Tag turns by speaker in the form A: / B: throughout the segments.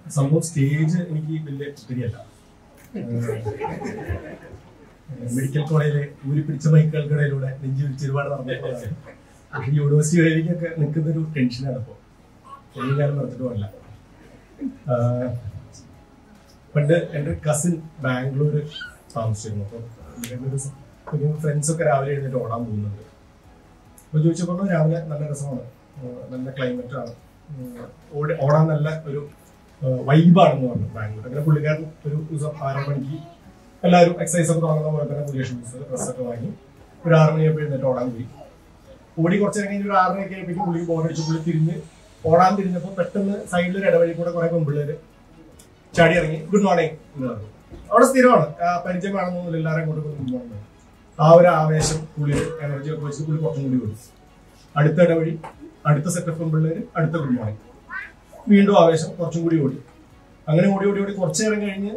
A: സംഭവം സ്റ്റേജ് എനിക്ക് വലിയ ശരിയല്ല മെഡിക്കൽ കോളേജിലെ ഊരി പിടിച്ച മൈക്കുകൾക്കിടയിലൂടെ നെഞ്ചി വിരിച്ച് ഒരുപാട് നടന്നിട്ടുള്ളതാണ് പക്ഷേ യൂണിവേഴ്സിറ്റി വഴിക്കൊക്കെ നിൽക്കുന്ന ഒരു ടെൻഷനാണ് ഇപ്പോൾ ഒരു കാലം നടത്തിയിട്ടുമല്ല പണ്ട് എൻ്റെ കസിൻ ബാംഗ്ലൂർ താമസിച്ചിരുന്നു അപ്പോൾ ഫ്രണ്ട്സൊക്കെ രാവിലെ എഴുന്നേറ്റ് ഓടാൻ പോകുന്നുണ്ട് അപ്പോൾ ചോദിച്ചപ്പോൾ രാവിലെ നല്ല രസമാണ് ഏഹ് നല്ല ക്ലൈമറ്റ് ആണ് ഏഹ് ഓടി ഓടാൻ നല്ല ഒരു വൈബാണെന്ന് പറഞ്ഞു ബാംഗ്ലൂർ അങ്ങനെ പുള്ളിക്കാരൻ ഒരു ദിവസം ആറ് മണിക്ക് എല്ലാവരും എക്സസൈസ് ഒക്കെ തുടങ്ങുന്ന പോലെ തന്നെ പുതിയ ഷൂസ് ഡ്രസ്സൊക്കെ വാങ്ങി ഒരു ആറ് മണിയായപ്പോൾ എഴുന്നേറ്റ് ഓടാൻ പോയി ഓടി കുറച്ച് നേരം കഴിഞ്ഞ് ഒരു ആറ് മണിയൊക്കെ ആയപ്പോഴേക്കും പുള്ളി ബോറടിച്ച് പുള്ളി തിരിഞ്ഞ് ഓടാൻ തിരിഞ്ഞപ്പോൾ പെട്ടെന്ന് സൈഡിൽ ഒരു ഇടവഴി കൂടെ കുറെ പെമ്പിള്ളേര് ചാടി ഇറങ്ങി ഗുഡ് മോർണിംഗ് എന്ന് പറഞ്ഞു അവിടെ സ്ഥിരമാണ് ആ പരിചയം വേണമെന്നൊന്നുമില്ല എല്ലാവരും അങ്ങോട്ട് ഗുഡ് മോർണിംഗ് ആ ഒരു ആവേശം പുള്ളി എനർജി ഒക്കെ വെച്ച് പുള്ളി കുറച്ചും കൂടി ഓടി അടുത്ത ഇടവഴി അടുത്ത സെറ്റ് ഓഫ് പിള്ളേര് അടുത്ത ഗുഡ് മോർണിംഗ് വീണ്ടും ആവേശം കുറച്ചും കൂടി ഓടി അങ്ങനെ ഓടി ഓടി ഓടി കുറച്ചു നേരം കഴിഞ്ഞ്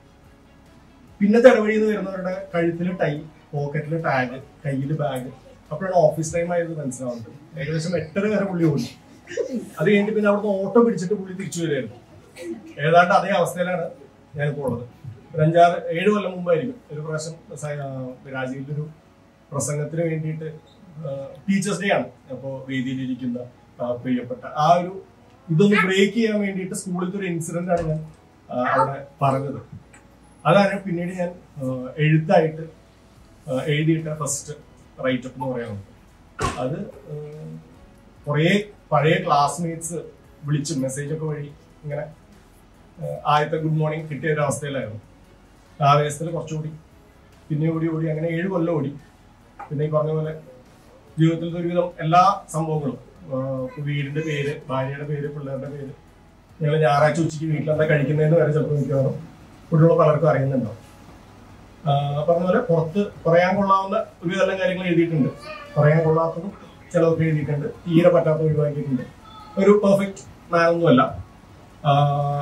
A: പിന്നത്തെ ഇടവഴിയിൽ നിന്ന് വരുന്നവരുടെ കഴുത്തിൽ ടൈ പോക്കറ്റിൽ ടാഗ് കയ്യിൽ ബാഗ് അപ്പോഴാണ് ഓഫീസ് ടൈം ആയത് മനസ്സിലാവുന്നത് ഏകദേശം എട്ടര വരെ പുള്ളി ഓടി അത് കഴിഞ്ഞിട്ട് പിന്നെ അവിടുന്ന് ഓട്ടോ പിടിച്ചിട്ട് പുള്ളി തിരിച്ചു വരികയായിരുന്നു ഏതാണ്ട് അതേ അവസ്ഥയിലാണ് ഞാനിപ്പോൾ ഉള്ളത് ഒരു അഞ്ചാറ് ഏഴ് കൊല്ലം മുമ്പായിരിക്കും ഒരു പ്രാവശ്യം സ- ആ, രാജീവിലൊരു പ്രസംഗത്തിന് വേണ്ടിയിട്ട് ടീച്ചേഴ്സ് ഡേ ആണ് അപ്പോൾ വേദിയിലിരിക്കുന്ന ആ, പ്രിയപ്പെട്ട ആ ഒരു ഇതൊന്ന് ബ്രേക്ക് ചെയ്യാൻ വേണ്ടിയിട്ട് സ്കൂളിലത്തെ ഒരു ഇൻസിഡന്റ് ആണ് ഞാൻ ആ, അവിടെ പറഞ്ഞത് അതാണ് പിന്നീട് ഞാൻ ആ, എഴുത്തായിട്ട് ആ, എഴുതിയിട്ട ഫസ്റ്റ് റൈറ്റപ്പ് എന്ന് പറയുന്നത് അത് ആ, കുറേ പഴയ ക്ലാസ്മേറ്റ്സ് വിളിച്ച് മെസ്സേജ് ഒക്കെ വഴി ഇങ്ങനെ ആ, ആദ്യത്തെ ഗുഡ് മോർണിംഗ് കിട്ടിയ ഒരു അവസ്ഥയിലായിരുന്നു ആവേശത്തിൽ കുറച്ചുകൂടി പിന്നെ ഓടി ഓടി അങ്ങനെ ഏഴ് കൊല്ലം ഓടി പിന്നെ ഈ പറഞ്ഞ പോലെ ജീവിതത്തിൽ ഒരുവിധം എല്ലാ സംഭവങ്ങളും ആ, ഇപ്പൊ വീടിന്റെ പേര് ഭാര്യയുടെ പേര് പിള്ളേരുടെ പേര് ഞങ്ങൾ ഞായറാഴ്ച ഉച്ചയ്ക്ക് വീട്ടിലെന്താ കഴിക്കുന്നതെന്ന് വരെ ചിലപ്പോൾ മിക്കവാറും ഇവിടെയുള്ള പലർക്കും അറിയുന്നുണ്ടാവും ആ, പറഞ്ഞ പോലെ പുറത്ത് പറയാൻ കൊള്ളാവുന്ന ഒരുവിധം കാര്യങ്ങൾ എഴുതിയിട്ടുണ്ട് പറയാൻ കൊള്ളാത്തതും ചിലതൊക്കെ എഴുതിയിട്ടുണ്ട് തീരെ പറ്റാത്ത ഒഴിവാക്കിയിട്ടുണ്ട് ഒരു പെർഫെക്റ്റ് മാനൊന്നുമല്ല ആ,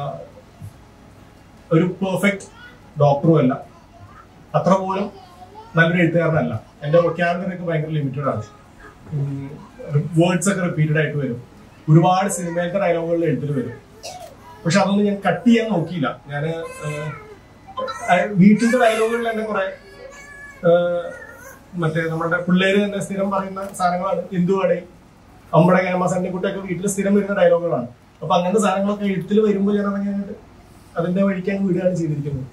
A: ഒരു പെർഫെക്റ്റ് ഡോക്ടറും അല്ല അത്ര പോലും നല്ലൊരു എഴുത്തുകാരനല്ല എൻ്റെ വൊക്കാബുലറി ഒക്കെ ഭയങ്കര ലിമിറ്റഡ് ആണ് വേർഡ്സ് ഒക്കെ റിപ്പീറ്റഡ് ആയിട്ട് വരും ഒരുപാട് സിനിമയിലത്തെ ഡയലോഗുകളിൽ എഴുത്തിൽ വരും പക്ഷെ അതൊന്നും ഞാൻ കട്ട് ചെയ്യാൻ നോക്കിയില്ല ഞാൻ വീട്ടിന്റെ ഡയലോഗുകളിൽ തന്നെ കുറെ ഏഹ്, മറ്റേ നമ്മുടെ പിള്ളേര് തന്നെ സ്ഥിരം പറയുന്ന സാധനങ്ങളാണ് എന്തുവാടെ നമ്മുടെ കേമസന്റെ കുട്ടിയൊക്കെ വീട്ടിൽ സ്ഥിരം വരുന്ന ഡയലോഗുകളാണ് അപ്പൊ അങ്ങനത്തെ സാധനങ്ങളൊക്കെ എഴുത്തിൽ വരുമ്പോൾ ഞാൻ ഇറങ്ങിയിട്ട് അതിന്റെ വഴിക്കാൻ വിടുകയാണ് ചെയ്തിരിക്കുന്നത്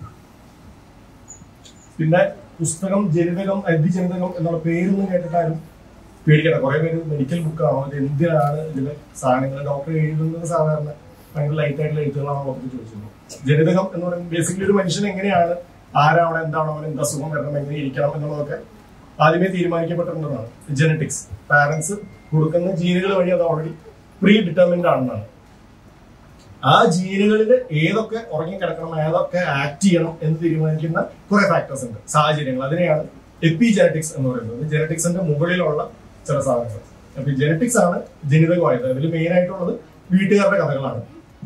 A: പിന്നെ പുസ്തകം ജനിതകം അതിജനിതകം എന്നുള്ള പേരൊന്നും കേട്ടിട്ടാരും പേടിക്കട്ടെ കുറെ പേര് മെഡിക്കൽ ബുക്കാണോ ഇത് എന്തിനാണ് ഇതിലെ സാധനങ്ങൾ ഡോക്ടർ എഴുതുന്നത് സാധാരണ ഭയങ്കര ലൈറ്റ് ആയിട്ടുള്ള എഴുത്തുകളാണോ എന്നൊക്കെ ചോദിച്ചിരുന്നു ജനിതകം എന്ന് പറയുന്നത് ബേസിക്കലി ഒരു മനുഷ്യൻ എങ്ങനെയാണ് ആരാവണം എന്താണോ അവൻ എന്ത് അസുഖം വരണം എങ്ങനെ ഇരിക്കണം എന്നുള്ളതൊക്കെ ആദ്യമേ തീരുമാനിക്കപ്പെട്ടിട്ടുള്ളതാണ് ജനറ്റിക്സ് പാരന്റ്സ് കൊടുക്കുന്ന ജീനുകൾ വഴി അത് ഓൾറെഡി പ്രീ ഡിറ്റർമിൻഡ് ആണെന്നാണ് ആ ജീനുകളിൽ ഏതൊക്കെ ഉറങ്ങിക്കിടക്കണം ഏതൊക്കെ ആക്ട് ചെയ്യണം എന്ന് തീരുമാനിക്കുന്ന കുറെ ഫാക്ടേഴ്സ് ഉണ്ട് സാഹചര്യങ്ങൾ അതിനെയാണ് എപ്പി ജനറ്റിക്സ് എന്ന് പറയുന്നത് ജനറ്റിക്സിന്റെ മുകളിലുള്ള ചില സാധനങ്ങൾ അപ്പൊ ജനറ്റിക്സ് ആണ് ജനിതകമായത് അതിൽ മെയിൻ ആയിട്ടുള്ളത് വീട്ടുകാരുടെ കഥകളാണ്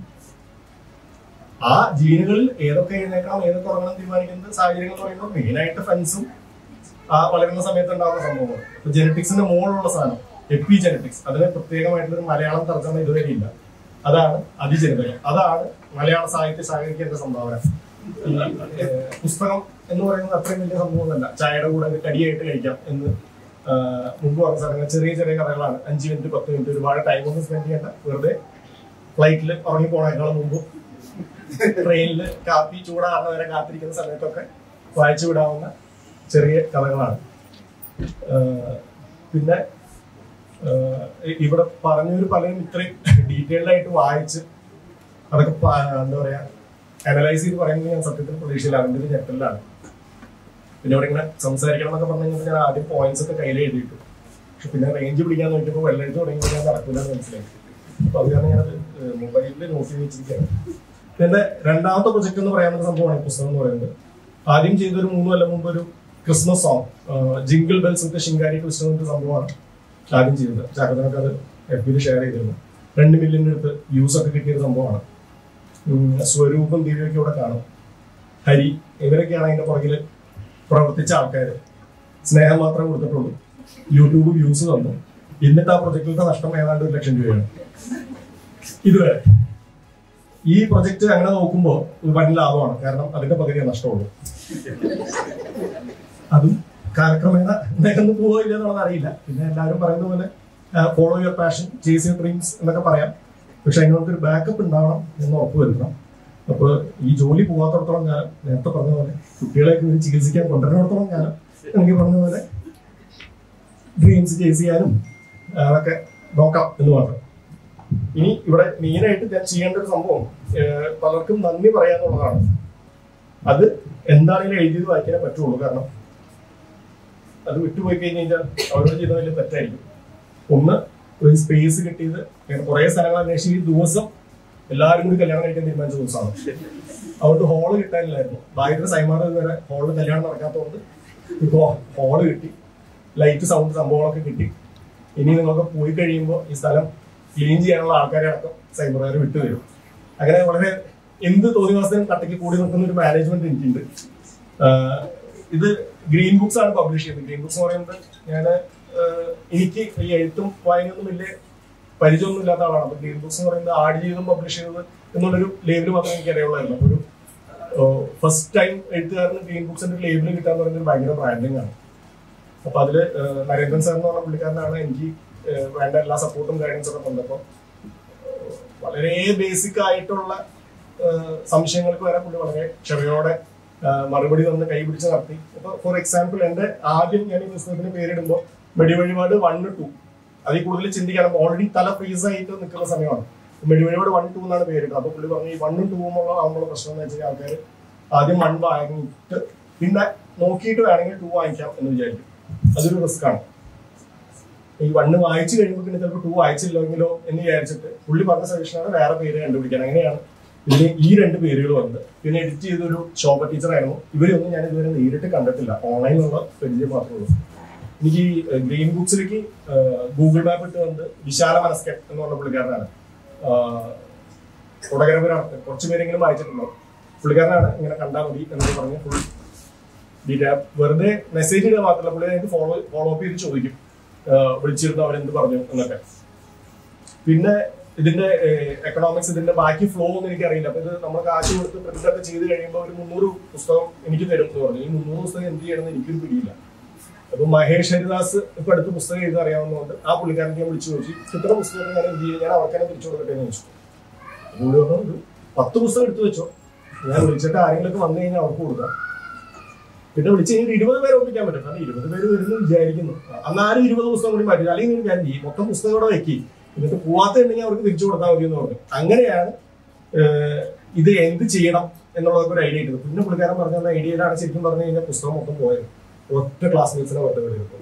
A: ആ ജീനുകളിൽ ഏതൊക്കെ എഴുന്നേക്കണം ഏതൊക്കെ ഉറങ്ങണം തീരുമാനിക്കുന്നത് സാഹചര്യങ്ങൾ എന്ന് പറയുമ്പോൾ മെയിൻ ആയിട്ട് ഫ്രണ്ട്സും ആ വളരുന്ന സമയത്ത് ഉണ്ടാകുന്ന സംഭവമാണ് അപ്പൊ ജനറ്റിക്സിന്റെ മുകളിലുള്ള സാധനം എപ്പി ജനറ്റിക്സ് അതിന് പ്രത്യേകമായിട്ടുള്ള ഒരു മലയാളം തർജ്ജമ ഇതുവരെ ഇല്ല അതാണ് അതിജനിതകം അതാണ് മലയാള സാഹിത്യ ശാഖയ്ക്ക് എന്റെ സംഭാവന ഈ ഏഹ്, പുസ്തകം എന്ന് പറയുന്നത് അത്രയും വലിയ സംഭവമൊന്നുമല്ല ചായയുടെ കൂടെ ഒരു കടിയായിട്ട് കഴിക്കാം എന്ന് ആഹ്, മുമ്പ് പറഞ്ഞ സാധനങ്ങൾ ചെറിയ ചെറിയ കഥകളാണ് അഞ്ച് മിനിറ്റ് പത്ത് മിനിറ്റ് ഒരുപാട് ടൈം ഒന്നും സ്പെൻഡ് ചെയ്യേണ്ട വെറുതെ ഫ്ലൈറ്റിൽ ഉറങ്ങി പോണേക്കാളും മുമ്പ് ട്രെയിനിൽ കാപ്പി ചൂടാറുന്ന വരെ കാത്തിരിക്കുന്ന സമയത്തൊക്കെ വായിച്ചു വിടാവുന്ന ചെറിയ കഥകളാണ് ആഹ്, പിന്നെ ആഹ്, ഇ- ഇവിടെ പറഞ്ഞവര് പലരും ഇത്രയും ഡീറ്റെയിൽഡ് ആയിട്ട് വായിച്ച് അതൊക്കെ പ- എന്താ പറയാ അനലൈസ് ചെയ്ത് പറയുന്നത് ഞാൻ സത്യത്തിൽ പ്രതീക്ഷയില്ല അതിന്റെ ഒരു ഞെട്ടലാണ് പിന്നെ ഇവിടെ ഇങ്ങനെ സംസാരിക്കണം എന്നൊക്കെ പറഞ്ഞു കഴിഞ്ഞാൽ ഞാൻ ആദ്യം പോയിന്റ്സ് ഒക്കെ കയ്യിൽ എഴുതിയിട്ടു പക്ഷെ പിന്നെ റേഞ്ച് പിടിക്കാൻ നോക്കിയപ്പോൾ വെള്ളെഴുത്ത് തുടങ്ങിയപ്പോൾ ഞാൻ നടക്കില്ല എന്ന് മനസ്സിലായി അപ്പൊ അത് കാരണം ഞാനത് മൊബൈലിൽ നോട്ട് ചെയ്ത് വെച്ചിരിക്കുകയാണ് എന്റെ രണ്ടാമത്തെ പ്രൊജക്ട് എന്ന് പറയാവുന്ന സംഭവമാണ് ഈ പുസ്തകം എന്ന് പറയുന്നത് ആദ്യം ചെയ്തൊരു മൂന്ന് കൊല്ലം മുമ്പ് ഒരു Christmas song jingle bells with ശിങ്കാരി ക്രിസ്റ്റൻ എന്നൊരു സംഭവമാണ് ആദ്യം ചെയ്തത് ചാക്കത്തിനൊക്കെ അത് എഫ് ബിയിൽ ഷെയർ ചെയ്തിരുന്നു രണ്ട് മില്യന്റെ അടുത്ത് വ്യൂസ് ഒക്കെ കിട്ടിയ ഒരു സംഭവമാണ് ഉം, സ്വരൂപം ദിവ്യൊക്കെ ഇവിടെ കാണും ഹരി ഇവരൊക്കെയാണ് അതിന്റെ പുറകിൽ പ്രവർത്തിച്ച ആൾക്കാർ സ്നേഹം മാത്രമേ കൊടുത്തിട്ടുള്ളൂ യൂട്യൂബ് വ്യൂസ് തന്നു എന്നിട്ട് ആ പ്രൊജക്റ്റിലത്തെ നഷ്ടം ഏതാണ്ട് ഒരു ലക്ഷം രൂപയാണ് ഇതുവരെ ഈ പ്രൊജക്ട് അങ്ങനെ നോക്കുമ്പോൾ വൻ ലാഭമാണ് കാരണം അതിന്റെ പകുതിയെ നഷ്ടമുള്ളൂ അതും കാലക്രമേണ നികന്നു പോവോ ഇല്ല എന്നുള്ളത് അറിയില്ല പിന്നെ എല്ലാവരും പറയുന്ന പോലെ follow your passion chase your dreams എന്നൊക്കെ പറയാം പക്ഷെ അതിന് നമുക്കൊരു ബാക്കപ്പ് ഉണ്ടാവണം എന്ന് ഉറപ്പ് വരുത്തണം അപ്പോൾ ഈ ജോലി പോകാത്തടത്തോളം കാലം നേരത്തെ പറഞ്ഞ പോലെ കുട്ടികളെയൊക്കെ ഒരു ചികിത്സിക്കാൻ കൊണ്ടുവരുന്നിടത്തോളം കാലം എനിക്ക് പറഞ്ഞ പോലെ ഡ്രീംസ് ചേസ് ചെയ്യാനും അതൊക്കെ നോക്കാം എന്ന് മാത്രം ഇനി ഇവിടെ മെയിനായിട്ട് ഞാൻ ചെയ്യേണ്ട ഒരു സംഭവം ഏഹ് പലർക്കും നന്ദി പറയാന്നുള്ളതാണ് അത് എന്താണെങ്കിലും എഴുതിയത് വായിക്കാനേ പറ്റുള്ളൂ കാരണം അത് വിട്ടുപോയി കഴിഞ്ഞ് കഴിഞ്ഞാൽ അവരോട് ചെയ്ത വലിയ തെറ്റായിരിക്കും ഒന്ന് ഒരു സ്പേസ് കിട്ടിയത് ഞാൻ കുറെ സ്ഥലങ്ങൾ അന്വേഷിച്ച് ഈ ദിവസം എല്ലാവരും കൂടി കല്യാണം കഴിക്കാൻ തീരുമാനിച്ച ദിവസമാണ് അതുകൊണ്ട് ഹോള് കിട്ടാനില്ലായിരുന്നു ഭാഗ്യത്തിന് സൈമാറ് വരെ ഹോളിൽ കല്യാണം നടക്കാത്തതുകൊണ്ട് ഇപ്പോ ഹോള് കിട്ടി ലൈറ്റ് സൗണ്ട് സംഭവങ്ങളൊക്കെ കിട്ടി ഇനി നിങ്ങൾക്ക് പോയി കഴിയുമ്പോൾ ഈ സ്ഥലം ക്ലീൻ ചെയ്യാനുള്ള ആൾക്കാരെ അടക്കം സൈബറുകാർ വിട്ടുതരും അങ്ങനെ വളരെ എന്ത് തോന്നിവാസത്തിനും കട്ടയ്ക്ക് കൂടി നിൽക്കുന്ന ഒരു മാനേജ്മെന്റ് എനിക്കുണ്ട് ആഹ് ഇത് ഗ്രീൻ ബുക്സ് ആണ് പബ്ലിഷ് ചെയ്യുന്നത് ഗ്രീൻ ബുക്സ് എന്ന് പറയുന്നത് ഞാൻ എനിക്ക് ഈ എഴുത്തും വായനയൊന്നും വലിയ പരിചയമൊന്നും ഇല്ലാത്ത ആളാണ് അപ്പൊ ഗ്രീൻ ബുക്സ് എന്ന് പറയുന്നത് ആഡ് ചെയ്തും പബ്ലിഷ് ചെയ്തത് എന്നുള്ളൊരു ലേബിൾ മാത്രമേ എനിക്ക് അറിയുള്ളായിരുന്നു അപ്പൊ ഒരു ഫസ്റ്റ് ടൈം എഴുത്തുകാരന് ഗ്രീൻ ബുക്സിന്റെ ലേബിൾ കിട്ടാന്ന് പറയുന്നത് ഭയങ്കര ബ്രാൻഡിങ് ആണ് അപ്പൊ അതില് ഏഹ്, നരേന്ദ്രൻ സാർ എന്ന് പറഞ്ഞ പുള്ളിക്കാരനാണ് എനിക്ക് ഏഹ്, വേണ്ട എല്ലാ സപ്പോർട്ടും ഗൈഡൻസും ഒക്കെ തന്നപ്പോ ഏഹ്, വളരെ ബേസിക് ആയിട്ടുള്ള ഏഹ്, സംശയങ്ങൾക്ക് വരെ പുള്ളി വളരെ ക്ഷമയോടെ ഏഹ്, മറുപടി തന്ന് കൈപിടിച്ച് നടത്തി ഇപ്പൊ ഫോർ എക്സാമ്പിൾ എന്റെ ആദ്യം ഞാൻ ഈ പുസ്തകത്തിന് പേരിടുമ്പോൾ വെടിവഴിപാട് വൺ ടു അതിൽ കൂടുതൽ ചിന്തിക്കണം ഓൾറെഡി തല ഫ്രീസ് ആയിട്ട് നിൽക്കുന്ന സമയമാണ് മെഡിവഴിപാട് വൺ ടു എന്നാണ് പേരിട്ടത് അപ്പൊ പുള്ളി പറഞ്ഞു ഈ വണ്ണും ടൂവും ഉള്ള ആകുമ്പോൾ പ്രശ്നം എന്ന് വെച്ചാൽ ആൾക്കാർ ആദ്യം വൺ വാങ്ങിയിട്ട് പിന്നെ നോക്കിയിട്ട് വേണമെങ്കിൽ ടു വാങ്ങിക്കാം എന്ന് വിചാരിക്കും അതൊരു റിസ്ക് ആണ് ഈ വണ്ണ് വായിച്ചു കഴിയുമ്പോൾ പിന്നെ ചിലപ്പോൾ ടു വായിച്ചില്ലെങ്കിലോ എന്ന് വിചാരിച്ചിട്ട് പുള്ളി പറഞ്ഞ സജഷനാണ് വേറെ പേര് കണ്ടുപിടിക്കാൻ അങ്ങനെയാണ് ഇതിന് ഈ രണ്ട് പേരുകൾ വന്നത് പിന്നെ എഡിറ്റ് ചെയ്തൊരു ശോഭ ടീച്ചർ ആയിരുന്നു ഇവരൊന്നും ഞാൻ ഇതുവരെ നേരിട്ട് കണ്ടിട്ടില്ല ഓൺലൈനിലുള്ള പരിചയം മാത്രമേ ഉള്ളൂ എനിക്ക് ഈ ഗ്രീൻ ബുക്സിലേക്ക് ഗൂഗിൾ മാപ്പ് ഇട്ട് വന്നത് വിശാല മനസ്കൻ എന്ന് പറഞ്ഞ പുള്ളിക്കാരനാണ് കൊടകരപുരാണ് കുറച്ച് പേരെങ്കിലും വായിച്ചിട്ടുണ്ടാവും പുള്ളിക്കാരനാണ് ഇങ്ങനെ കണ്ടാൽ മതി എന്നൊക്കെ പറഞ്ഞ് ഫുൾ ഡീറ്റെയിൽ വെറുതെ മെസ്സേജ് ഇടുക മാത്രമല്ല പുള്ളി എനിക്ക് ഫോളോ ഫോളോ അപ്പ് ചെയ്ത് ചോദിക്കും ആഹ് വിളിച്ചിരുന്നു അവരെന്ത് പറഞ്ഞു എന്നൊക്കെ പിന്നെ ഇതിന്റെ എക്കണോമിക്സ് ഇതിന്റെ ബാക്കി ഫ്ലോ ഒന്നും എനിക്ക് അറിയില്ല അപ്പൊ ഇത് നമ്മൾ കാശ് കൊടുത്ത് പ്രിന്റ് ഒക്കെ ചെയ്ത് കഴിയുമ്പോൾ ഒരു മുന്നൂറ് പുസ്തകം എനിക്ക് തരും എന്ന് പറഞ്ഞു ഈ മുന്നൂറ് പുസ്തകം എന്ത് ചെയ്യണമെന്ന് എനിക്കൊരു പിടിയില്ല അപ്പൊ മഹേഷ് ഹരിദാസ് ഇപ്പൊ അടുത്ത് പുസ്തകം എഴുതി അറിയാവുന്നതുകൊണ്ട് ആ പുള്ളിക്കാരനെ ഞാൻ വിളിച്ചു ചോദിച്ചു ഇത്ര പുസ്തകം ഞാൻ എന്ത് ചെയ്യും ഞാൻ അവർക്ക് തന്നെ തിരിച്ചു കൊടുക്കട്ടെ എന്ന് ചോദിച്ചു അപ്പൊ പുള്ളി പറഞ്ഞു ഒരു പത്ത് പുസ്തകം എടുത്തു വെച്ചോ ഞാൻ വിളിച്ചിട്ട് ആരെങ്കിലും വന്നു കഴിഞ്ഞാൽ അവർക്ക് കൊടുക്കാം പിന്നെ വിളിച്ച് കഴിഞ്ഞാൽ ഇരുപത് പേരെ ഒപ്പിക്കാൻ പറ്റും കാരണം ഇരുപത് പേര് വരുന്നു വിചാരിക്കുന്നു എന്നാലും ഇരുപത് പുസ്തകം കൂടി മാറ്റി അല്ലെങ്കിൽ ഒരു കാര്യം ചെയ്യും മൊത്തം പുസ്തകം ഇവിടെ വെക്കി എന്നിട്ട് പോവാത്തുണ്ടെങ്കിൽ അവർക്ക് തിരിച്ചു കൊടുത്താൽ മതി എന്ന് പറഞ്ഞു അങ്ങനെയാണ് ഏഹ്, ഇത് എന്ത് ചെയ്യണം എന്നുള്ളതൊക്കെ ഒരു ഐഡിയ കിട്ടുന്നത് പിന്നെ പുള്ളിക്കാരൻ പറഞ്ഞ ഐഡിയയിലാണ് ശരിക്കും പറഞ്ഞു കഴിഞ്ഞാൽ പുസ്തകം മൊത്തം പോയത് ഒറ്റ ക്ലാസ്മേറ്റ്സിനെ വെറുതെ വിളിക്കും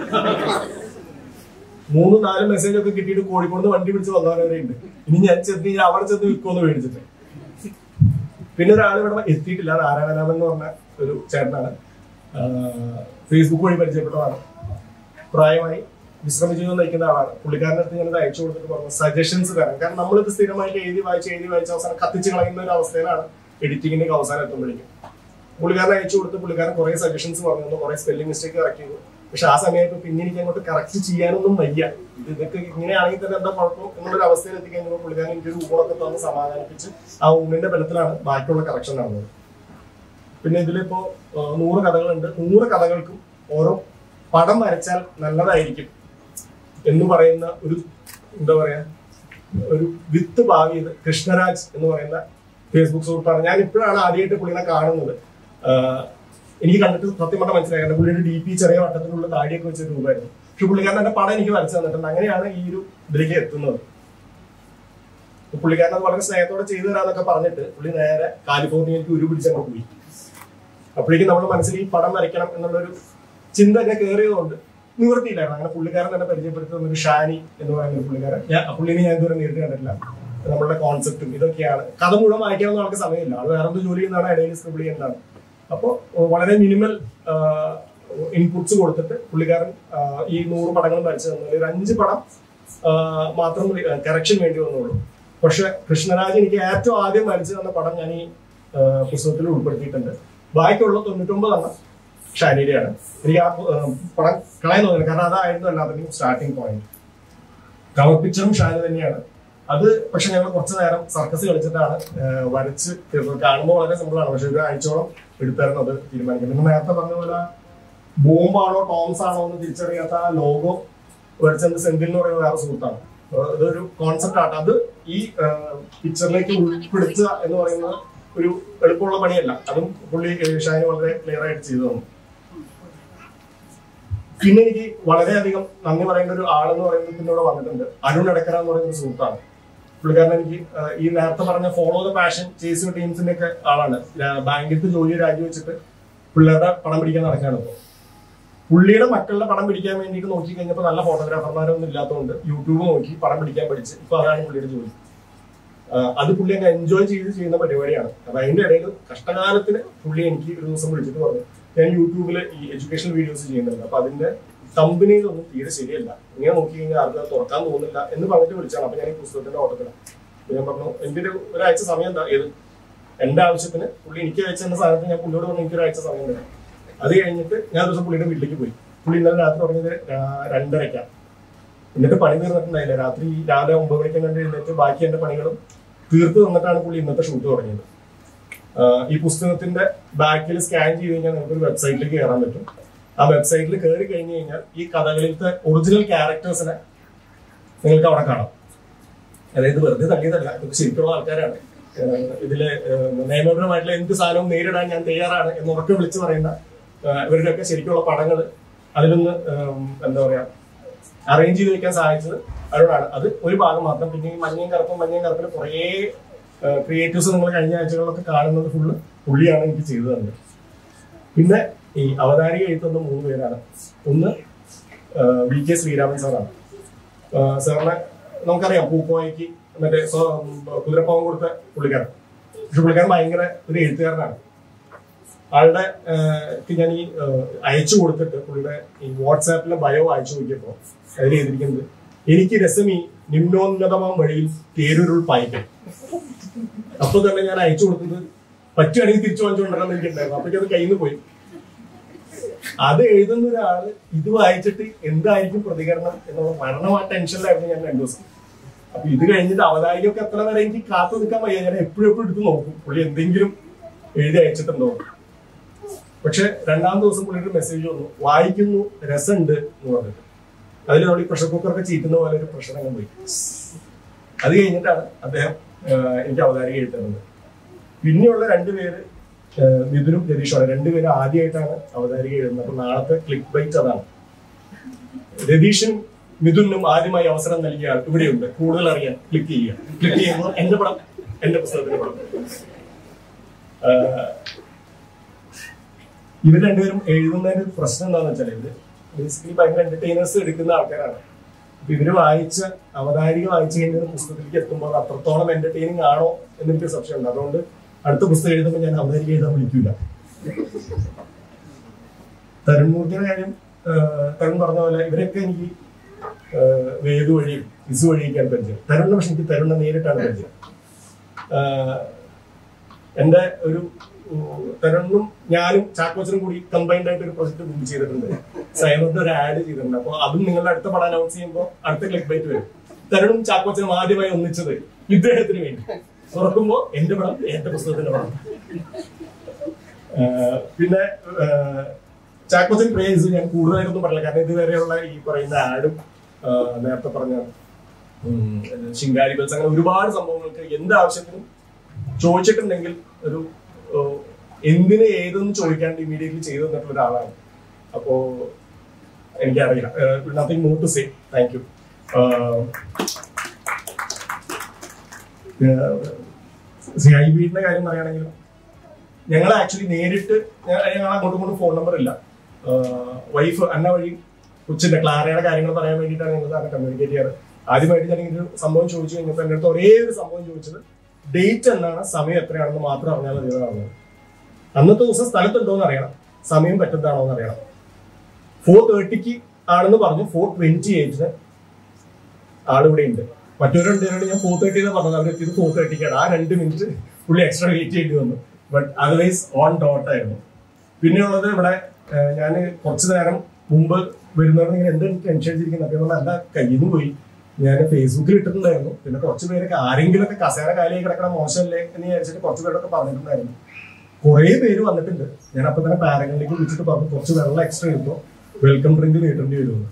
A: മൂന്ന് നാല് മെസ്സേജ് ഒക്കെ കിട്ടിയിട്ട് കോഴിക്കോട് നിന്ന് വണ്ടി പിടിച്ച് വന്നവരെ ഉണ്ട് ഇനി ഞാൻ ചെന്ന് കഴിഞ്ഞാൽ അവിടെ ചെന്ന് വിൽക്കുമെന്ന് മേടിച്ചിട്ട് പിന്നെ ഒരാൾ ഇവിടെ എത്തിയിട്ടില്ല നാരായണനാഥൻ എന്ന് പറഞ്ഞ ഒരു ചേട്ടനാണ് ആഹ് ഫേസ്ബുക്ക് വഴി പരിചയപ്പെട്ടതാണ് പ്രായമായി വിശ്രമിച്ചു നയിക്കുന്ന ആളാണ് പുള്ളിക്കാരൻ്റെ അടുത്ത് ഞാനത് അയച്ചു കൊടുത്തിട്ട് പറഞ്ഞു സജഷൻസ് തരാം കാരണം നമ്മളിത് സ്ഥിരമായിട്ട് എഴുതി വായിച്ച് എഴുതി വായിച്ച് അവസാനം കത്തിച്ച് കളയുന്ന ഒരു അവസ്ഥയിലാണ് എഡിറ്റിങ്ങിന്റെ അവസാനം എത്തുമ്പോഴേക്കും പുള്ളിക്കാരൻ അയച്ചു കൊടുത്ത് പുള്ളിക്കാരൻ കുറെ സജഷൻസ് പറഞ്ഞു തന്നു കുറെ സ്പെല്ലിംഗ് മിസ്റ്റേക്ക് കറക്റ്റ് ചെയ്തു പക്ഷെ ആ സമയത്ത് പിന്നെ എനിക്ക് അങ്ങോട്ട് കറക്റ്റ് ചെയ്യാനൊന്നും വയ്യ ഇത് ഇതൊക്കെ ഇങ്ങനെയാണെങ്കിൽ തന്നെ എന്താ കുഴപ്പം എന്നുള്ളൊരു അവസ്ഥയിൽ എത്തിക്കഴിഞ്ഞപ്പോൾ പുള്ളിക്കാരൻ എനിക്കൊരു ഊണൊക്കെ തന്ന് സമാധാനിപ്പിച്ച് ആ ഊണിന്റെ ബലത്തിലാണ് ബാക്കിയുള്ള കറക്ഷൻ നടന്നത് പിന്നെ ഇതിലിപ്പോ ആ, നൂറ് കഥകളുണ്ട് നൂറ് കഥകൾക്കും ഓരോ പടം വരച്ചാൽ നല്ലതായിരിക്കും എന്ന് പറയുന്ന ഒരു എന്താ പറയാ ഒരു വിത്ത് ഭാവിയത് കൃഷ്ണരാജ് എന്ന് പറയുന്ന ഫേസ്ബുക്ക് സുഹൃത്താണ് ഞാൻ ഇപ്പോഴാണ് ആദ്യമായിട്ട് പുള്ളിനെ കാണുന്നത് ആഹ് എനിക്ക് കണ്ടിട്ട് സത്യം പറഞ്ഞാൽ മനസ്സിലായി കാരണം പുള്ളിയുടെ ഡി പി ചെറിയ വട്ടത്തിലുള്ള താടിയൊക്കെ വെച്ച രൂപമായിരുന്നു പക്ഷെ പുള്ളിക്കാരൻ എന്റെ പടം എനിക്ക് വരച്ചു തന്നിട്ടുണ്ട് അങ്ങനെയാണ് ഈ ഒരു ഇതിലേക്ക് എത്തുന്നത് അപ്പൊ പുള്ളിക്കാരൻ അത് വളരെ സ്നേഹത്തോടെ ചെയ്തു തരാന്നൊക്കെ പറഞ്ഞിട്ട് പുള്ളി നേരെ കാലിഫോർണിയയിലേക്ക് ഉരു പിടിച്ചങ്ങ് പോയി അപ്പോഴേക്കും നമ്മുടെ മനസ്സിൽ ഈ പടം വരയ്ക്കണം എന്നുള്ളൊരു ചിന്ത ഒക്കെ കയറിയതുകൊണ്ട് നിവൃത്തിയില്ലായിരുന്നു അങ്ങനെ പുള്ളിക്കാരൻ തന്നെ പരിചയപ്പെടുത്തി തന്നൊരു ഷാനി എന്ന് പറയുന്ന ഒരു പുള്ളിക്കാരൻ ഞാൻ പുള്ളിനെ ഞാൻ ഇതുവരെ നേരിട്ട് കണ്ടിട്ടില്ല നമ്മളുടെ കോൺസെപ്റ്റും ഇതൊക്കെയാണ് കഥ മുഴുവൻ വായിക്കാനൊന്നും ആൾക്ക് സമയമില്ല ആൾ വേറെ എന്ത് ജോലി ചെയ്യുന്നതാണ് ഇടയിൽ സ്ക്രിബിൾ ചെയ്യുന്നതാണ് അപ്പോൾ വളരെ മിനിമൽ ഇൻപുട്സ് കൊടുത്തിട്ട് പുള്ളിക്കാരൻ ആ, ഈ നൂറ് പടങ്ങൾ വരച്ചു തന്നു ഒരു അഞ്ച് പടം ആ, മാത്രം കറക്ഷൻ വേണ്ടി വന്നുള്ളൂ പക്ഷെ കൃഷ്ണരാജ് എനിക്ക് ഏറ്റവും ആദ്യം വരച്ചു തന്ന പടം ഞാൻ ഈ ആ, പുസ്തകത്തിൽ ഉൾപ്പെടുത്തിയിട്ടുണ്ട് ബാക്കിയുള്ള തൊണ്ണൂറ്റൊമ്പതെണ്ണം ഷാനിയുടെയാണ് എനിക്ക് ആ ആ, പടം കളയാൻ തോന്നുന്നില്ല കാരണം അതായിരുന്നു എല്ലാത്തിന്റെയും സ്റ്റാർട്ടിംഗ് പോയിന്റ് കവർ പിക്ചറും ഷാനി തന്നെയാണ് അത് പക്ഷെ ഞങ്ങൾ കുറച്ചു നേരം സർക്കസ് കളിച്ചിട്ടാണ് ആ, വരച്ച് തീർത്തത് കാണുമ്പോൾ വളരെ സിമ്പിൾ ആണ് പക്ഷെ ഒരു ആഴ്ചയോളം എടുത്തായിരുന്നു അത് തീരുമാനിക്കുന്നത് നിങ്ങൾ നേരത്തെ പറഞ്ഞ പോലെ ബോംബാണോ ടോംസ് ആണോ എന്ന് തിരിച്ചറിയാത്ത ആ ലോഗോ വരച്ചത് സെന്തിൽ എന്ന് പറയുന്ന വേറെ സുഹൃത്താണ് ആ, ഇതൊരു കോൺസെപ്റ്റ് ആണ് അത് ഈ പിക്ചറിലേക്ക് ഉൾപ്പെടുത്തുക എന്ന് പറയുന്നത് ഒരു എളുപ്പമുള്ള പണിയല്ല അതും പുള്ളി ഏ, ഷാനി വളരെ ക്ലിയർ ആയിട്ട് ചെയ്തു തന്നു പിന്നെ എനിക്ക് വളരെയധികം നന്ദി പറയേണ്ട ഒരു ആളെന്ന് പറയുന്നത് പിന്നെ ഇവിടെ വന്നിട്ടുണ്ട് അരുൺ എടക്കര എന്ന് പറയുന്ന ഒരു സുഹൃത്താണ് പുള്ളിക്കാരൻ എനിക്ക് ആ, ഈ നേരത്തെ പറഞ്ഞ ഫോളോ ദ പാഷൻ ചേസ് ടീംസിന്റെ ഒക്കെ ആളാണ് ബാങ്കിലത്തെ ജോലി രാജിവെച്ചിട്ട് പിള്ളേരുടെ പണം പിടിക്കാൻ നടക്കുകയാണ് ഇപ്പോൾ പുള്ളിയുടെ മക്കളുടെ പടം പിടിക്കാൻ വേണ്ടിയിട്ട് നോക്കി കഴിഞ്ഞപ്പോൾ നല്ല ഫോട്ടോഗ്രാഫർമാരൊന്നും ഇല്ലാത്തതുകൊണ്ട് യൂട്യൂബ് നോക്കി പടം പിടിക്കാൻ പഠിച്ച് ഇപ്പൊ അതാണ് പുള്ളിയുടെ ജോലി ആ, അത് പുള്ളി അങ്ങ് എൻജോയ് ചെയ്ത് ചെയ്യുന്ന പരിപാടിയാണ് അപ്പൊ അതിന്റെ ഇടയിൽ കഷ്ടകാലത്തിന് പുള്ളി എനിക്ക് ഒരു ദിവസം വിളിച്ചിട്ട് പറഞ്ഞു ഞാൻ യൂട്യൂബിൽ ഈ എഡ്യൂക്കേഷണൽ വീഡിയോസ് ചെയ്യുന്നുണ്ട് അപ്പൊ അതിന്റെ കമ്പനിയിലൊന്നും തീരെ ശരിയല്ല ഇങ്ങനെ നോക്കി കഴിഞ്ഞാൽ ആർക്കും അത് തുറക്കാൻ തോന്നുന്നില്ല എന്ന് പറഞ്ഞിട്ട് വിളിച്ചാണ് അപ്പൊ ഞാൻ ഈ പുസ്തകത്തിന്റെ ഓട്ടത്തിലാണ് അപ്പൊ ഞാൻ പറഞ്ഞു എന്റെ ഒരു ഒരാഴ്ച സമയം എന്താ ഏത് എന്റെ ആവശ്യത്തിന് പുള്ളി എനിക്ക് അയച്ച എന്ന സാധനത്തിന് ഞാൻ പുള്ളിയോട് പറഞ്ഞു എനിക്ക് ഒരാഴ്ച സമയം തരാം അത് കഴിഞ്ഞിട്ട് ഞാൻ ഒരു ദിവസം പുള്ളിയുടെ വീട്ടിലേക്ക് പോയി പുള്ളി ഇന്നലെ രാത്രി തുടങ്ങിയത് രാ- രണ്ടരയ്ക്കാണ് എന്നിട്ട് പണി തീർന്നിട്ടുണ്ടായില്ല രാത്രി രാവിലെ ഒമ്പത് മണിക്ക് കണ്ട് എഴുന്നേറ്റ് ബാക്കി എന്റെ പണികളും തീർത്ത് തന്നിട്ടാണ് പുള്ളി ഇന്നത്തെ ഷൂട്ട് തുടങ്ങിയത് ആഹ് ഈ പുസ്തകത്തിന്റെ ബാക്കിൽ സ്കാൻ ചെയ്ത് കഴിഞ്ഞാൽ നമുക്ക് ഒരു വെബ്സൈറ്റിലേക്ക് കയറാൻ പറ്റും ആ വെബ്സൈറ്റിൽ കയറി കഴിഞ്ഞു കഴിഞ്ഞാൽ ഈ കഥകളിലത്തെ ഒറിജിനൽ ക്യാരക്ടേഴ്സിനെ നിങ്ങൾക്ക് അവിടെ കാണാം അതായത് വെറുതെ തള്ളിയതല്ല ഇതൊക്കെ ശരിക്കുള്ള ആൾക്കാരാണ് ആഹ് ഇതില് ആഹ് നിയമപരമായിട്ടുള്ള എന്ത് സാധനവും നേരിടാൻ ഞാൻ തയ്യാറാണ് എന്ന് ഉറക്കെ വിളിച്ചു പറയുന്ന ആഹ് ഇവരുടെയൊക്കെ ശരിക്കുള്ള പടങ്ങൾ അതിലൊന്ന് ആം, എന്താ പറയാ അറേഞ്ച് ചെയ്ത് വെക്കാൻ സഹായിച്ചത് അരുണാണ് അത് ഒരു ഭാഗം മാത്രം പിന്നെ ഈ മഞ്ഞയും കറുപ്പും മഞ്ഞയും കറുപ്പിന് കുറേ ക്രിയേറ്റീവ്സ് നിങ്ങൾ കഴിഞ്ഞ ആഴ്ചകളിലൊക്കെ കാണുന്നത് ഫുള്ള് പുള്ളിയാണ് എനിക്ക് ചെയ്തു തന്നത് പിന്നെ ഈ അവതാരിക എഴുതുന്ന മൂന്ന് പേരാണ് ഒന്ന് വി കെ ശ്രീരാമൻ സാറാണ് ആഹ് സാറിനെ നമുക്കറിയാം പൂക്കോയ്ക്ക് മറ്റേ സ്വ- കുതിരപ്പാവം കൊടുത്ത പുള്ളിക്കാരൻ പക്ഷെ പുള്ളിക്കാരൻ ഭയങ്കര ഒരു എഴുത്തുകാരനാണ് ആളുടെ ആഹ് ക്ക് ഞാൻ ഈ ആഹ് അയച്ചു കൊടുത്തിട്ട് പുള്ളിയുടെ ഈ വാട്സാപ്പിലെ ബയോ അയച്ചു നോക്കിയപ്പോ അതിൽ എഴുതിയിരിക്കുന്നത് എനിക്ക് രസമി നിമ്നോന്നതമാം വഴിയിൽ തേരുരുൾ പായിക്കും അപ്പൊ തന്നെ ഞാൻ അയച്ചു കൊടുത്തത് പറ്റുകയാണെങ്കിൽ തിരിച്ചു വാങ്ങിച്ചുകൊണ്ടിരണം എനിക്കുണ്ടായിരുന്നു അപ്പൊ അത് കയ്യിൽ നിന്ന് പോയി അത് എഴുതുന്ന ഒരാള് ഇത് വായിച്ചിട്ട് എന്തായിരിക്കും പ്രതികരണം എന്നുള്ള മരണം ആ ടെൻഷനിലായിരുന്നു ഞാൻ രണ്ടു ദിവസം അപ്പൊ ഇത് കഴിഞ്ഞിട്ട് അവതാരികയൊക്കെ എത്ര വരെ എനിക്ക് കാത്തു നിൽക്കാൻ വയ്യ ഞാൻ എപ്പോഴും എപ്പോഴും എടുത്ത് നോക്കും പുള്ളി എന്തെങ്കിലും എഴുതി അയച്ചിട്ടുണ്ടോ പക്ഷെ രണ്ടാം ദിവസം പുള്ളിയുടെ മെസ്സേജ് വന്നു വായിക്കുന്നു രസമുണ്ട് എന്ന് പറഞ്ഞിട്ട് അതിൽ നമ്മൾ ഈ പ്രഷർ കുക്കറൊക്കെ ചീറ്റുന്ന പോലെ ഒരു പ്രഷർ അങ്ങ് പോയി അത് കഴിഞ്ഞിട്ടാണ് അദ്ദേഹം ആഹ്, എനിക്ക് അവതാരിക എഴുതുന്നത് പിന്നെയുള്ള രണ്ടുപേര് ആഹ്, മിഥുനും രതീഷുമാണ് രണ്ടുപേരും ആദ്യമായിട്ടാണ് അവതാരിക എഴുതുന്നത് അപ്പൊ നാളത്തെ ക്ലിക്ക് ബൈറ്റ് അതാണ് രതീഷും മിഥുനും ആദ്യമായി അവസരം നൽകിയ ആൾ ഇവിടെയുണ്ട് കൂടുതൽ അറിയാൻ ക്ലിക്ക് ചെയ്യുക ക്ലിക്ക് ചെയ്യുമ്പോൾ എന്റെ പടം എന്റെ പുസ്തകത്തിന്റെ പടം ആഹ്, ഇവർ രണ്ടുപേരും എഴുതുന്നതിന്റെ ഒരു പ്രശ്നം എന്താണെന്ന് വെച്ചാൽ ഇത് ബേസിക്കലി ഭയങ്കര എന്റർടൈനേഴ്സ് എടുക്കുന്ന ആൾക്കാരാണ് അപ്പൊ ഇവര് വായിച്ച അവതാരിക വായിച്ചു കഴിഞ്ഞാൽ പുസ്തകത്തിലേക്ക് എത്തുമ്പോൾ അത് അത്രത്തോളം എന്റർടൈനിങ് ആണോ എന്ന് എനിക്ക് സംശയമുണ്ട് അതുകൊണ്ട് അടുത്ത പുസ്തകം എഴുതുമ്പോൾ ഞാൻ അവതാരിക എഴുതാൻ വിളിക്കൂല തരുൺ മൂർത്തിയുടെ കാര്യം ആഹ്, തരുൺ പറഞ്ഞ പോലെ ഇവരൊക്കെ എനിക്ക് ആഹ്, വേദു വഴി ഇസു വഴിയൊക്കെയാണ് പരിചയം തരുണിനെ പക്ഷെ എനിക്ക് തരുണിനെ നേരിട്ടാണ് പരിചയം ആഹ്, എന്റെ ഒരു ഉം, തരുണും ഞാനും ചാക്കോച്ചനും കൂടി കമ്പൈൻഡ് ആയിട്ട് ഒരു പ്രൊജക്ട് ബുക്ക് ചെയ്തിട്ടുണ്ട് സൈമറിന്റെ ഒരു ആഡ് ചെയ്തിട്ടുണ്ട് അപ്പൊ അതും നിങ്ങളുടെ അടുത്ത പടം അനൗൺസ് ചെയ്യുമ്പോൾ അടുത്ത ക്ലിക്ക് ബൈറ്റ് വരും തരുണും ചാക്കോച്ചനും ആദ്യമായി ഒന്നിച്ചത് ഇദ്ദേഹത്തിന് വേണ്ടി തുറക്കുമ്പോ എന്റെ പടം എന്റെ പുസ്തകത്തിന്റെ പടം ആഹ് പിന്നെ ആഹ് ചാക്കോച്ചൻ പ്രേസ് ഞാൻ കൂടുതലായിട്ടൊന്നും പറയില്ല കാരണം ഇതുവരെയുള്ള ഈ പറയുന്ന ആഡും ആഹ് നേരത്തെ പറഞ്ഞ ഉം, ശിങ്കാരി ബൽസ് അങ്ങനെ ഒരുപാട് സംഭവങ്ങൾക്ക് എന്ത് ആവശ്യത്തിനും ചോദിച്ചിട്ടുണ്ടെങ്കിൽ ഒരു ഏഹ്, എന്തിന് ഏതെന്ന് ചോദിക്കാണ്ട് ഇമീഡിയറ്റ്ലി ചെയ്തു തന്നിട്ടുള്ള ഒരാളാണ് അപ്പോ എനിക്കറിയില്ല nothing more to say thank you Shri I ബീഡിന്റെ കാര്യം പറയുകയാണെങ്കിൽ ഞങ്ങൾ ആക്ച്വലി നേരിട്ട് ഞ- ഞങ്ങൾ അങ്ങോട്ടും ഇങ്ങോട്ടും ഫോൺ നമ്പർ ഇല്ല വൈഫ് അന്ന വഴി കൊച്ചിന്റെ ക്ലാരയുടെ കാര്യങ്ങൾ പറയാൻ വേണ്ടിയിട്ടാണ് ഞങ്ങൾ സാറിനെ കമ്മ്യൂണിക്കേറ്റ് ചെയ്യാറ് ആദ്യമായിട്ട് ഞാൻ ഇങ്ങനെ ഒരു സംഭവം ചോദിച്ചു കഴിഞ്ഞപ്പോൾ എൻ്റെ അടുത്ത് ഒരേ ഒരു സംഭവം ചോദിച്ചത് ഡേറ്റ് എന്നാണ് സമയം എത്രയാണെന്ന് മാത്രം അറിഞ്ഞാൽ മതി എന്ന് പറഞ്ഞത് അന്നത്തെ ദിവസം സ്ഥലത്തുണ്ടോ എന്ന് അറിയണം സമയം പറ്റുന്നതാണോ എന്ന് അറിയണം ഫോർ തേർട്ടിക്ക് ആണെന്ന് പറഞ്ഞു ഫോർ ട്വന്റി എയ്റ്റിന് ആളിവിടെ ഉണ്ട് മറ്റൊരു രണ്ടുപേരോട് ഞാൻ ഫോർ തേർട്ടി എന്ന് പറഞ്ഞത് അവരെത്തിയത് ഫോർ തേർട്ടിക്കാണ് ആ രണ്ട് മിനിറ്റ് പുള്ളി എക്സ്ട്രാ വെയിറ്റ് ചെയ്യേണ്ടി വന്നു ബട്ട് അതർവൈസ് ഓൺ ഡോട്ട് ആയിരുന്നു പിന്നെയുള്ളത് ഇവിടെ ഞാൻ കുറച്ചു നേരം മുമ്പ് വരുന്നവർ ഇങ്ങനെ എന്താ ടെൻഷൻ അടിച്ചിരിക്കുന്നത് അപ്പൊ ഞാൻ പറഞ്ഞത്, എന്താ കയ്യിൽ നിന്ന് പോയി ഞാൻ ഫേസ്ബുക്കിൽ ഇട്ടിട്ടുണ്ടായിരുന്നു പിന്നെ കുറച്ച് പേരൊക്കെ ആരെങ്കിലും ഒക്കെ കസേര കാലിയായി കിടക്കണ മോശമല്ലേ എന്ന് വിചാരിച്ചിട്ട് കുറച്ച് പേരൊക്കെ പറഞ്ഞിട്ടുണ്ടായിരുന്നു കുറേ പേര് വന്നിട്ടുണ്ട് ഞാൻ അപ്പൊ തന്നെ പാരങ്ങളിലേക്ക് വിളിച്ചിട്ട് പറഞ്ഞു കുറച്ച് വെള്ളം എക്സ്ട്രാ കിട്ടും വെൽക്കം ഡ്രിങ്ക് നീട്ടേണ്ടി വരുമെന്ന്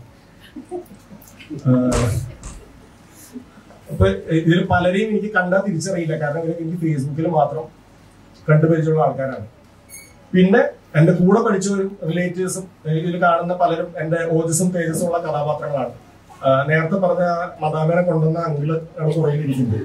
A: ആഹ് അപ്പൊ ഇതിൽ പലരെയും എനിക്ക് കണ്ടാൽ തിരിച്ചറിയില്ല കാരണം ഇവരൊക്കെ എനിക്ക് ഫേസ്ബുക്കിൽ മാത്രം കണ്ടുപരിചയമുള്ള ആൾക്കാരാണ് പിന്നെ എന്റെ കൂടെ പഠിച്ചവരും റിലേറ്റീവ്സും ഇതിൽ കാണുന്ന പലരും എന്റെ ഓജസും തേജസും ഉള്ള കഥാപാത്രങ്ങളാണ് ആ, നേരത്തെ പറഞ്ഞ മദാമേനെ കൊണ്ടുവന്ന അങ്കിള് ആണ് പുറകിലിരിക്കുന്നത്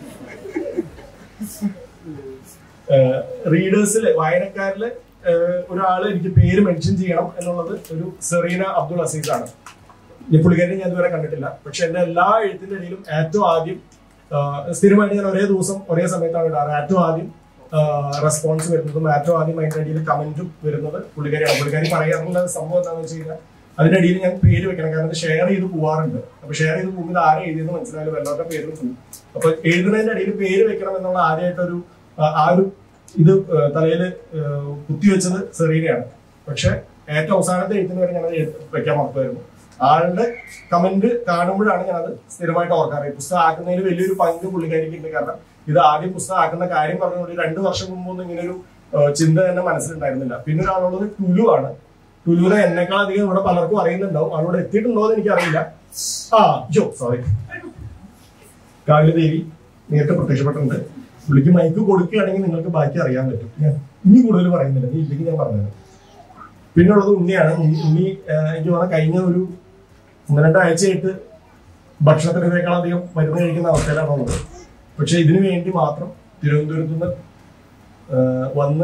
A: റീഡേഴ്സില് വായനക്കാരില് ഏഹ്, ഒരാള് എനിക്ക് പേര് മെൻഷൻ ചെയ്യണം എന്നുള്ളത് ഒരു സെറീന അബ്ദുൾ അസീസ് ആണ് ഈ പുള്ളിക്കാരനെ ഞാൻ ഇതുവരെ കണ്ടിട്ടില്ല പക്ഷെ എന്റെ എല്ലാ എഴുത്തിന്റെ ഇടയിലും ഏറ്റവും ആദ്യം ആ, സ്ഥിരമായിട്ട് ഞാൻ ഒരേ ദിവസം ഒരേ സമയത്താണ് ഇടാറ് ഏറ്റവും ആദ്യം റെസ്പോൺസ് വരുന്നതും ഏറ്റവും ആദ്യം അതിന്റെ അടിയിൽ കമന്റും വരുന്നത് പുള്ളിക്കാരിയാണ് പുള്ളിക്കാരി പറയാറുള്ള സംഭവം എന്താണെന്ന് വെച്ച് കഴിഞ്ഞാൽ അതിന്റെ അടിയിൽ ഞാൻ പേര് വെക്കണം കാരണം ഷെയർ ചെയ്ത് പോവാറുണ്ട് അപ്പൊ ഷെയർ ചെയ്ത് പോകുന്നത് ആരെ എഴുതിയെന്ന് മനസ്സിലായാലും എല്ലാവരുടെ പേരും പോകും അപ്പൊ എഴുതുന്നതിന്റെ അടിയിൽ പേര് വെക്കണം എന്നുള്ള ആദ്യമായിട്ടൊരു ആ, ആ ഒരു ഇത് തലയിൽ കുത്തിവെച്ചത് സെറീനയാണ് പക്ഷെ ഏറ്റവും അവസാനത്തെ എഴുത്തിന് വരെ ഞാനത് എഴുത്ത് വെക്കാൻ മറക്കുമായിരുന്നു ആളുടെ കമന്റ് കാണുമ്പോഴാണ് ഞാനത് സ്ഥിരമായിട്ട് ഓർക്കാറ് ഈ പുസ്തകം ആക്കുന്നതിൽ വലിയൊരു പങ്ക് പുള്ളിക്കാരിക്ക് ഉണ്ട് കാരണം ഇത് ആദ്യം പുസ്തകം ആക്കുന്ന കാര്യം പറഞ്ഞുകൊണ്ട് രണ്ടു വർഷം മുമ്പൊന്നും ഇങ്ങനെ ഒരു ചിന്ത തന്നെ മനസ്സിലുണ്ടായിരുന്നില്ല പിന്നെ ഒരാളുള്ളത് ടുലു ആണ് ടുലുവിനെ എന്നെക്കാൾ അധികം ഇവിടെ പലർക്കും അറിയുന്നുണ്ടാവും അവിടെ എത്തിയിട്ടുണ്ടോ എന്ന് എനിക്കറിയില്ല ആ ജോ സോറി കാവിലെ ദേവി നേരിട്ട് പ്രത്യക്ഷപ്പെട്ടിട്ടുണ്ട് പുള്ളിക്ക് മൈക്ക് കൊടുക്കുകയാണെങ്കിൽ നിങ്ങൾക്ക് ബാക്കി അറിയാൻ പറ്റും ഞാൻ ഇനി കൂടുതൽ പറയുന്നില്ല നീ ഇല്ലെങ്കിൽ ഞാൻ പറഞ്ഞത് പിന്നെ ഉള്ളത് ഉണ്ണിയാണ് ഉണ്ണി ഉണ്ണി ആ, എനിക്ക് തോന്നുന്ന കഴിഞ്ഞ ഒരു ഒന്ന് രണ്ടാഴ്ചയായിട്ട് ഭക്ഷണത്തിനേക്കാൾ അധികം മരുന്ന് കഴിക്കുന്ന അവസ്ഥയിലാണ് ഉള്ളത് പക്ഷെ ഇതിനു വേണ്ടി മാത്രം തിരുവനന്തപുരത്ത് നിന്ന് ആ, വന്ന്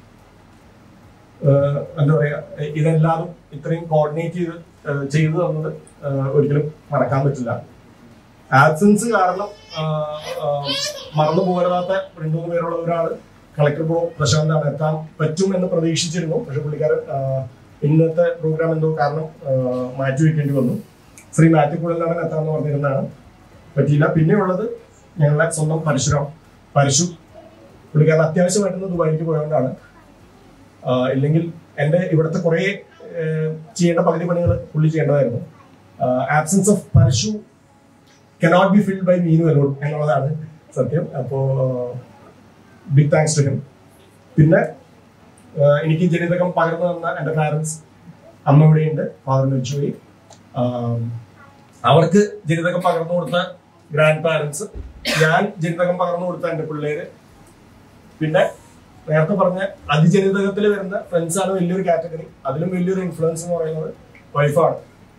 A: ആ, എന്താ പറയാ ഇതെല്ലാം ഇത്രയും കോർഡിനേറ്റ് ചെയ്ത് ആ, ചെയ്തു തന്നത് ആ, ഒരിക്കലും മറക്കാൻ പറ്റില്ല ആബ്സെൻസ് കാരണം ആ, ആ, മറന്നു പോരാത്ത രണ്ടു മൂന്ന് പേരുള്ള ഒരാള് കളക്ടർ ബ്രോ പ്രശാന്താണ് എത്താൻ പറ്റും എന്ന് പ്രതീക്ഷിച്ചിരുന്നു പക്ഷെ പുള്ളിക്കാരൻ ആ, ഇന്നത്തെ പ്രോഗ്രാം എന്തോ കാരണം ആ, മാറ്റി വെക്കേണ്ടി വന്നു ശ്രീ മാറ്റിക്കുഴലാണ് എത്താന്ന് പറഞ്ഞിരുന്നതാണ് പറ്റിയില്ല പിന്നെ ഉള്ളത് ഞങ്ങളുടെ സ്വന്തം പരശുരാം പരശു പുള്ളിക്കാരൻ അത്യാവശ്യമായിട്ടൊന്ന് ദുബായിക്ക് പോയതുകൊണ്ടാണ് ആ, ഇല്ലെങ്കിൽ എൻ്റെ ഇവിടുത്തെ കുറേ ഏഹ്, ചെയ്യേണ്ട പകുതി പണികൾ പുള്ളി ചെയ്യേണ്ടതായിരുന്നു absence of Parashu cannot be filled by Meenu alone എന്നുള്ളതാണ് സത്യം അപ്പോ ബിഗ് താങ്ക്സ് ടു ഹിം പിന്നെ ആ, എനിക്ക് ജനിതകം പകർന്നു തന്ന എൻ്റെ പാരൻസ് അമ്മ ഇവിടെയുണ്ട് ഫാദർ മരിച്ചുപോയി ആ, അവർക്ക് ജനിതകം പകർന്നു കൊടുത്ത ഗ്രാൻഡ് പാരൻസ് ഞാൻ ജനിതകം പകർന്നു കൊടുത്ത എൻ്റെ പിള്ളേര് പിന്നെ നേരത്തെ പറഞ്ഞ അതിജനിതകത്തിൽ വരുന്ന ഫ്രണ്ട്സ് ആണ് വലിയൊരു കാറ്റഗറി അതിലും വലിയൊരു ഇൻഫ്ലുവൻസ് എന്ന് പറയുന്നത് വൈഫാണ്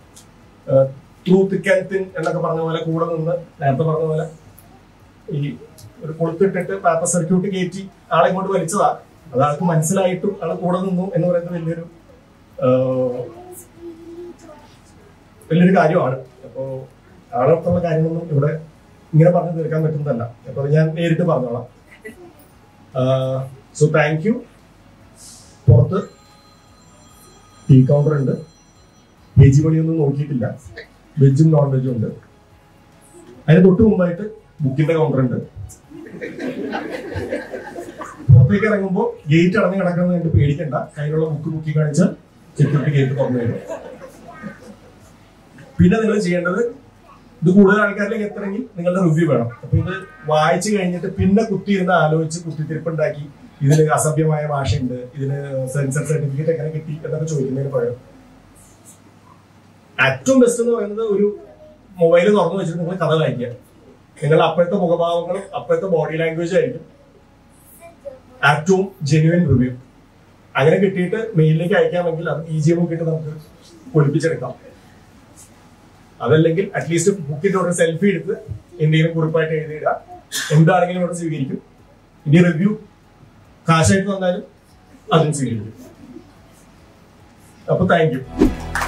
A: ത്രൂ തിക്ക് ആൻഡ് തിൻ എന്നൊക്കെ പറഞ്ഞ പോലെ കൂടെ നിന്ന് നേരത്തെ പറഞ്ഞ പോലെ ഈ ഒരു കൊളുത്തിട്ടിട്ട് പേപ്പർ സർക്യൂട്ട് കയറ്റി ആളെ ഇങ്ങോട്ട് വലിച്ചതാ അത് ആൾക്ക് മനസ്സിലായിട്ടും ആള് കൂടെ നിന്നു എന്ന് പറയുന്നത് വലിയൊരു ആ, വലിയൊരു കാര്യമാണ് അപ്പോ ആളടുത്തുള്ള കാര്യങ്ങളൊന്നും ഇവിടെ ഇങ്ങനെ പറഞ്ഞു തീർക്കാൻ പറ്റുന്നതല്ല അപ്പൊ അത് ഞാൻ നേരിട്ട് പറഞ്ഞോളാം സോ താങ്ക് യു പുറത്ത് ടീ കൗണ്ടർ ഉണ്ട് വെജ് പണിയൊന്നും നോക്കിയിട്ടില്ല വെജും നോൺ വെജും ഉണ്ട് അതിന് തൊട്ട് മുമ്പായിട്ട് ബുക്കിന്റെ കൗണ്ടർ ഉണ്ട് പുറത്തേക്ക് ഇറങ്ങുമ്പോൾ ഗേറ്റ് അടഞ്ഞു കിടക്കുന്നത് കണ്ട് പേടിക്കണ്ട കയ്യിലുള്ള ബുക്ക് ബുക്കി കാണിച്ചാൽ സെക്യൂരിറ്റി ഗേറ്റ് തുറന്നു തരും പിന്നെ നിങ്ങൾ ചെയ്യേണ്ടത് ഇത് കൂടുതൽ ആൾക്കാരിലേക്ക് എത്തണമെങ്കിൽ നിങ്ങളുടെ റിവ്യൂ വേണം അപ്പൊ ഇത് വായിച്ചു കഴിഞ്ഞിട്ട് പിന്നെ കുത്തിയിരുന്ന് ആലോചിച്ച് കുത്തിത്തിരിപ്പുണ്ടാക്കി ഇതിന് അസഭ്യമായ ഭാഷയുണ്ട് ഇതിന് സെൻസർ സർട്ടിഫിക്കറ്റ് എങ്ങനെ കിട്ടി എന്നൊക്കെ ചോദിക്കുന്നതിന് പകരം ഏറ്റവും ബെസ്റ്റ് എന്ന് പറയുന്നത് ഒരു മൊബൈൽ തുറന്നു വെച്ചിട്ട് നിങ്ങൾ കഥ വായിക്കുക നിങ്ങൾ അപ്പോഴത്തെ മുഖഭാവങ്ങളും അപ്പോഴത്തെ ബോഡി ലാംഗ്വേജ് ആയിരിക്കും ഏറ്റവും ജെന്യുവൻ റിവ്യൂ അങ്ങനെ കിട്ടിയിട്ട് മെയിലിലേക്ക് അയക്കാമെങ്കിൽ അത് ഈസി നോക്കിയിട്ട് നമുക്ക് ഒളിപ്പിച്ചെടുക്കാം അതല്ലെങ്കിൽ അറ്റ്ലീസ്റ്റ് ബുക്കിന്റെ ഒരു സെൽഫി എടുത്ത് എന്തെങ്കിലും കുറിപ്പായിട്ട് എഴുതിയിടുക എന്താണെങ്കിലും ഇവിടെ സ്വീകരിക്കും ഇനി റിവ്യൂ കാശായിട്ട് തന്നാലും അതും സ്വീകരിക്കും അപ്പൊ താങ്ക് യു